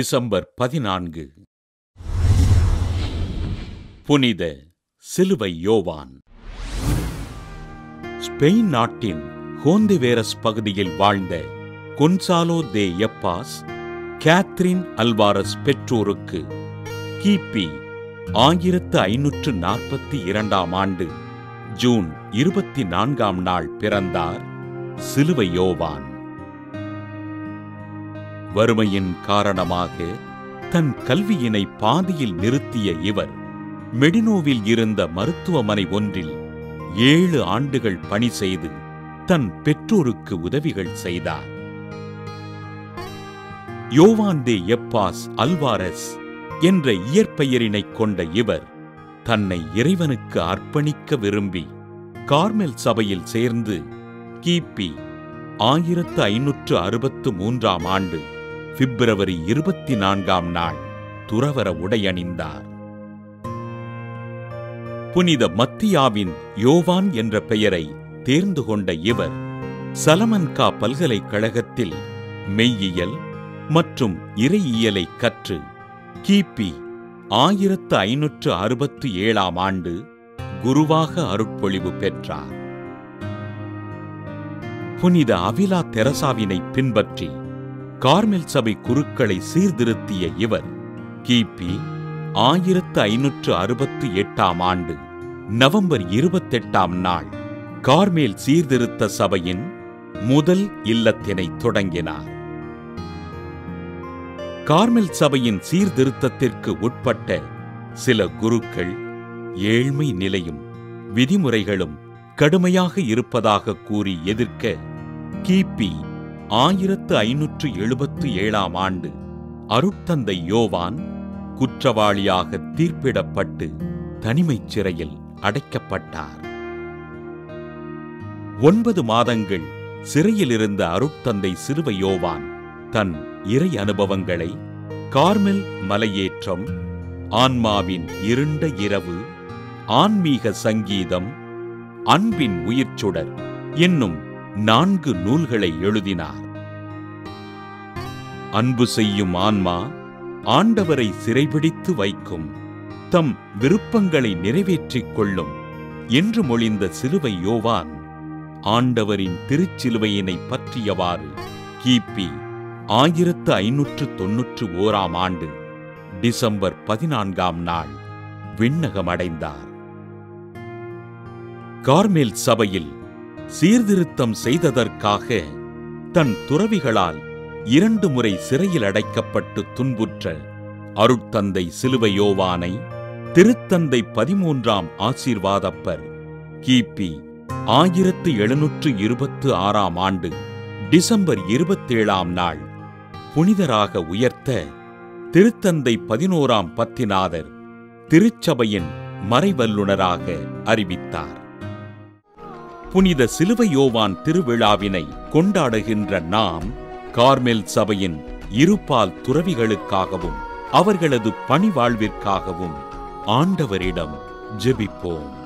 December பதினான்கு புனித சிலுவை யோவான் ஸ்பெயின் நாட்டின் ஹோந்திவேரஸ் பகுதியில் வாழ்ந்த கொன்சாலோ தே எப்பாஸ் கேத்ரின் அல்வாரஸ் பெற்றோருக்கு கிபி ஆயிரத்து ஐநூற்று நாற்பத்தி இரண்டாம் ஆண்டு ஜூன் இருபத்தி நான்காம் நாள் பிறந்தார் சிலுவை யோவான் வறுமையின் காரணமாக தன் கல்வியினை பாதியில் நிறுத்திய இவர் மெடினோவில் இருந்த மருத்துவமனை ஒன்றில் ஏழு ஆண்டுகள் பணி செய்து தன் பெற்றோருக்கு உதவிகள் செய்தார் யோவான் தே எப்பாஸ் அல்வாரஸ் என்ற இயற்பெயரினைக் கொண்ட இவர் தன்னை இறைவனுக்கு அர்ப்பணிக்க விரும்பி கார்மெல் சபையில் சேர்ந்து கிபி ஆயிரத்து ஐநூற்று அறுபத்து மூன்றாம் ஆண்டு பிப்ரவரி இருபத்தி நான்காம் நாள் துறவர உடையணிந்தார் புனித மத்தியாவின் யோவான் என்ற பெயரை தேர்ந்து கொண்ட இவர் சலமன்கா பல்கலைக்கழகத்தில் மெய்யியல் மற்றும் இறையியலை கற்று கிபி ஆயிரத்து ஐநூற்று அறுபத்து ஏழாம் ஆண்டு குருவாக அருட்பொழிவு பெற்றார் புனித அவிலா தெரசாவினை பின்பற்றி கார்மெல் சபை குருக்களை சீர்திருத்திய இவர் கிபி ஆயிரத்து ஐநூற்று அறுபத்து எட்டாம் ஆண்டு நவம்பர் இருபத்தெட்டாம் நாள் கார்மேல் சீர்திருத்த சபையின் முதல் இல்லத்தினை தொடங்கினார் கார்மெல் சபையின் சீர்திருத்தத்திற்கு உட்பட்ட சில குருக்கள் ஏழ்மை நிலையும் விதிமுறைகளும் கடுமையாக இருப்பதாக கூறி எதிர்க்க கிபி ஆயிரத்து ஐநூற்று எழுபத்து ஏழாம் ஆண்டு அருட்தந்தை யோவான் குற்றவாளியாக தீர்ப்பிடப்பட்டு தனிமைச் சிறையில் அடைக்கப்பட்டார் ஒன்பது மாதங்கள் சிறையில் இருந்த அருட்தந்தை சிறுவ யோவான் தன் இறை அனுபவங்களை கார்மெல் மலையேற்றம் ஆன்மாவின் இருண்ட இரவு ஆன்மீக சங்கீதம் அன்பின் உயிர்ச்சுடர் என்னும் நான்கு நூல்களை எழுதினார் அன்பு செய்யும் ஆன்மா ஆண்டவரை சிறைபிடித்து வைக்கும் தம் விருப்பங்களை நிறைவேற்றிக் கொள்ளும் என்று மொழிந்த சிலுவை யோவான் ஆண்டவரின் திருச்சிலுவையினை பற்றியவாறு கிபி ஆயிரத்து ஐநூற்று தொன்னூற்று ஓராம் ஆண்டு டிசம்பர் பதினான்காம் நாள் விண்ணகமடைந்தார் கார்மேல் சபையில் சீர்திருத்தம் செய்ததற்காக தன் துறவிகளால் இரண்டு முறை சிறையில் அடைக்கப்பட்டு துன்புற்ற அருட்தந்தை சிலுவையோவானை திருத்தந்தை பதிமூன்றாம் ஆசீர்வாதப்பர் கிபி ஆயிரத்து எழுநூற்று இருபத்து ஆறாம் ஆண்டு டிசம்பர் இருபத்தேழாம் நாள் புனிதராக உயர்த்த திருத்தந்தை பதினோராம் பத்திநாதர் திருச்சபையின் மறைவல்லுனராக அறிவித்தார் புனித சிலுவையோவான் திருவிழாவினை கொண்டாடுகின்ற நாம் கார்மெல் சபையின் இருபால் துறவிகளுக்காகவும் அவர்களது பணிவாழ்விற்காகவும் ஆண்டவரிடம் ஜெபிப்போம்